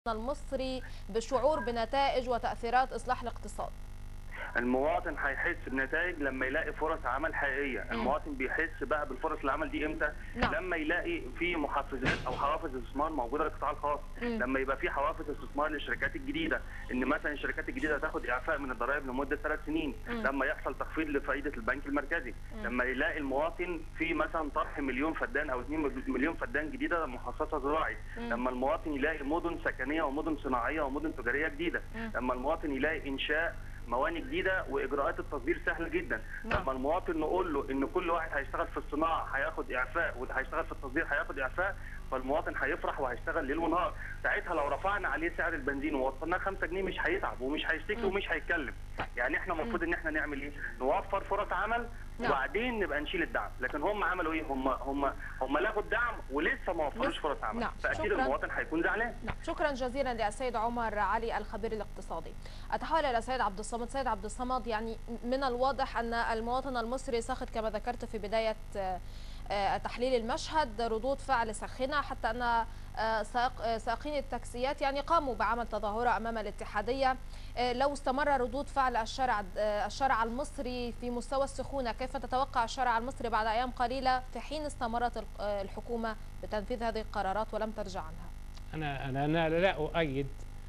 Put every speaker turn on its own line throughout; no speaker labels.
المصري بشعور بنتائج وتأثيرات إصلاح الاقتصاد
المواطن هيحس بنتائج لما يلاقي فرص عمل حقيقيه، المواطن بيحس بقى بالفرص العمل دي امتى؟
نعم.
لما يلاقي في محفزات او حوافز استثمار موجوده للقطاع الخاص، لما يبقى في حوافز استثمار للشركات الجديده، ان مثلا الشركات الجديده تاخد اعفاء من الضرائب لمده ثلاث سنين، لما يحصل تخفيض لفائده البنك المركزي، لما يلاقي المواطن في مثلا طرح مليون فدان او 2 مليون فدان جديده مخصصه زراعي، لما المواطن يلاقي مدن سكنيه ومدن صناعيه ومدن تجاريه جديده، لما المواطن يلاقي انشاء مواني جديده واجراءات التصدير سهله جدا
نعم.
لما المواطن نقول له ان كل واحد هيشتغل في الصناعه هياخد اعفاء واللي هيشتغل في التصدير هياخد اعفاء فالمواطن هيفرح وهيشتغل ليل ونهار ساعتها لو رفعنا عليه سعر البنزين ووصلناه 5 جنيه مش هيتعب ومش هيشتكي ومش هيتكلم يعني احنا المفروض ان احنا نعمل ايه نوفر فرص عمل
نعم.
وبعدين نبقى نشيل الدعم لكن هم عملوا ايه هم هم هم لغوا الدعم ولسه ما وفروش
لسه.
فرص عمل
نعم.
فاكيد
شكراً.
المواطن هيكون زعلان
نعم شكرا جزيلا للسيد عمر علي الخبير الاقتصادي أتحول إلى السيد عبد الصمد سيد عبد الصمد يعني من الواضح أن المواطن المصري ساخط كما ذكرت في بداية آه، آه، تحليل المشهد ردود فعل ساخنة حتى أن آه، سائق- آه، سائقين التاكسيات يعني قاموا بعمل تظاهرة أمام الاتحادية آه، لو استمر ردود فعل الشارع آه، الشارع المصري في مستوى السخونة كيف تتوقع الشارع المصري بعد أيام قليلة في حين استمرت ال- آه، الحكومة بتنفيذ هذه القرارات ولم ترجع عنها
انا انا انا لا اؤيد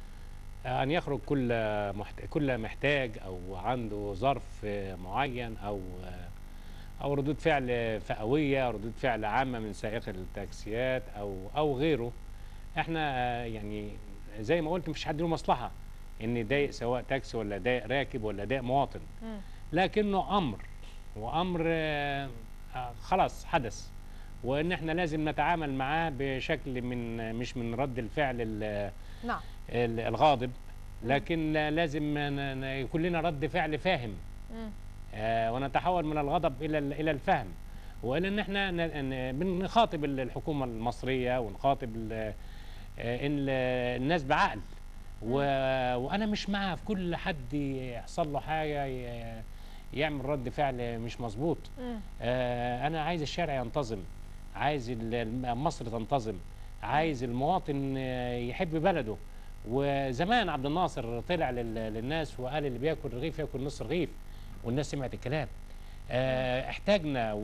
ان يخرج كل محت... كل محتاج او عنده ظرف معين او او ردود فعل فئويه ردود فعل عامه من سائق التاكسيات او او غيره احنا يعني زي ما قلت مفيش حد له مصلحه ان يضايق سواء تاكسي ولا ضايق راكب ولا ضايق مواطن
مم.
لكنه امر وامر آه، آه، خلاص حدث وان احنا لازم نتعامل معاه بشكل من مش من رد الفعل ال-
نعم
ال- الغاضب لكن لا- لازم ن- ن- يكون لنا رد فعل فاهم
مم.
آه، ونتحول من الغضب الى ال- الى الفهم والى ان احنا ن- ن- بنخاطب ال- الحكومه المصريه ونخاطب ال- آه، إن ال- الناس بعقل و... وانا مش مع في كل حد يحصل له حاجه ي- يعمل رد فعل مش مظبوط
مم.
آه، انا عايز الشارع ينتظم عايز ال- الم- مصر تنتظم عايز المواطن آه، يحب بلده وزمان عبد الناصر طلع لل- للناس وقال اللي بياكل رغيف ياكل نص رغيف والناس سمعت الكلام آه، احتاجنا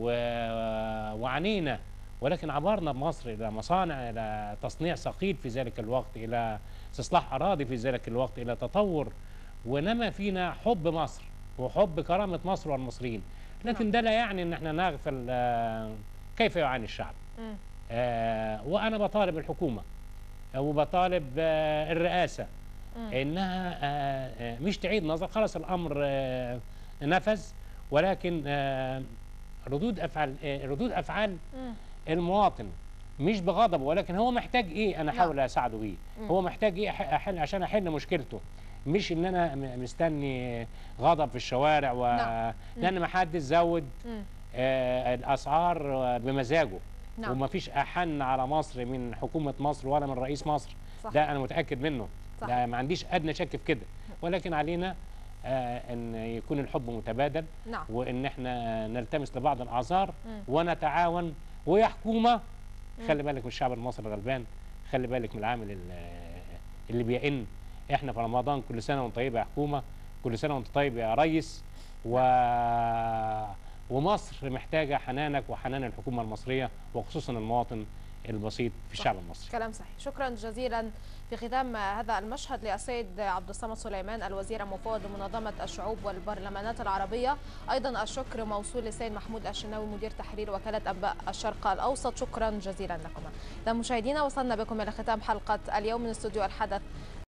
و- وعانينا ولكن عبرنا بمصر الى مصانع الى تصنيع ثقيل في ذلك الوقت الى استصلاح اراضي في ذلك الوقت الى تطور ونما فينا حب مصر وحب كرامه مصر والمصريين لكن ده لا يعني ان احنا نغفل آه، كيف يعاني الشعب
مم.
آه، وانا بطالب الحكومه آه، وبطالب آه، الرئاسه
مم.
انها آه، آه، مش تعيد نظر خلاص الامر آه، نفذ ولكن آه، ردود افعال آه، ردود افعال
مم.
المواطن مش بغضبه ولكن هو محتاج ايه انا
نعم.
احاول اساعده بيه
مم.
هو محتاج ايه أح- احل عشان احل مشكلته مش ان انا م- مستني غضب في الشوارع و...
نعم.
لان ما حدش زود
مم.
آه، الاسعار آه، بمزاجه
نعم.
وما فيش احن على مصر من حكومه مصر ولا من رئيس مصر
صح.
ده انا متاكد منه
صح.
ده ما عنديش ادنى شك في كده ولكن علينا آه، ان يكون الحب متبادل
نعم
وان احنا نلتمس لبعض الاعذار
مم.
ونتعاون ويا حكومه خلي بالك من الشعب المصري الغلبان خلي بالك من العامل ال- اللي بيئن احنا في رمضان كل سنه وانت طيب يا حكومه كل سنه وانت طيب يا ريس و ومصر محتاجه حنانك وحنان الحكومه المصريه وخصوصا المواطن البسيط في الشعب المصري
كلام صحيح شكرا جزيلا في ختام هذا المشهد للسيد عبد الصمد سليمان الوزير المفوض لمنظمة الشعوب والبرلمانات العربية أيضا الشكر موصول للسيد محمود الشناوي مدير تحرير وكالة أنباء الشرق الأوسط شكرا جزيلا لكم إذا مشاهدينا وصلنا بكم إلى ختام حلقة اليوم من استوديو الحدث